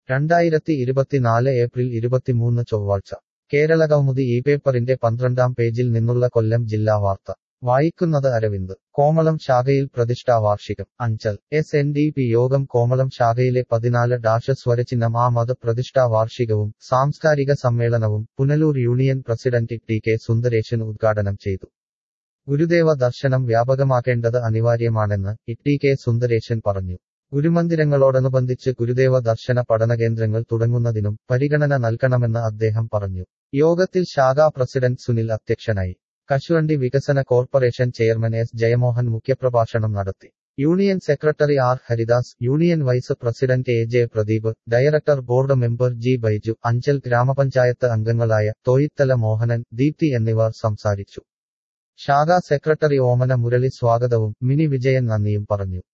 രണ്ടായിരത്തി ഇരുപത്തിനാല് ഏപ്രിൽ ഇരുപത്തിമൂന്ന് ചൊവ്വാഴ്ച കേരള കൗമുദി ഈ പേപ്പറിന്റെ പന്ത്രണ്ടാം പേജിൽ നിന്നുള്ള കൊല്ലം ജില്ലാ വാർത്ത വായിക്കുന്നത് അരവിന്ദ് കോമളം ശാഖയിൽ പ്രതിഷ്ഠാ വാർഷികം Anchal S N D P യോഗം കോമളം ശാഖയിലെ പതിനാല് ഡാഷ സ്വരചിഹ്നം ആ മത പ്രതിഷ്ഠാ വാർഷികവും സാംസ്കാരിക സമ്മേളനവും Punalur union president T K Sundaresan ഉദ്ഘാടനം ചെയ്തു ഗുരുദേവ ദർശനം വ്യാപകമാക്കേണ്ടത് അനിവാര്യമാണെന്ന് ടി കെ സുന്ദരേശൻ പറഞ്ഞു ഗുരുമന്ദിരങ്ങളോടനുബന്ധിച്ച് ഗുരുദേവ ദർശന പഠനകേന്ദ്രങ്ങൾ തുടങ്ങുന്നതിനും പരിഗണന നൽകണമെന്ന് അദ്ദേഹം പറഞ്ഞു യോഗത്തിൽ ശാഖാ പ്രസിഡന്റ് സുനിൽ അധ്യക്ഷനായി കശുവണ്ടി വികസന കോർപ്പറേഷൻ ചെയർമാൻ എസ് ജയമോഹൻ മുഖ്യപ്രഭാഷണം നടത്തി union secretary R Haridas union vice president A J Pradeep director board member G Baiju Anchal ഗ്രാമപഞ്ചായത്ത് അംഗങ്ങളായ തോയിത്തല മോഹനൻ ദീപ്തി എന്നിവർ സംസാരിച്ചു ശാഖാ സെക്രട്ടറി ഓമന മുരളി സ്വാഗതവും മിനി വിജയൻ നന്ദിയും പറഞ്ഞു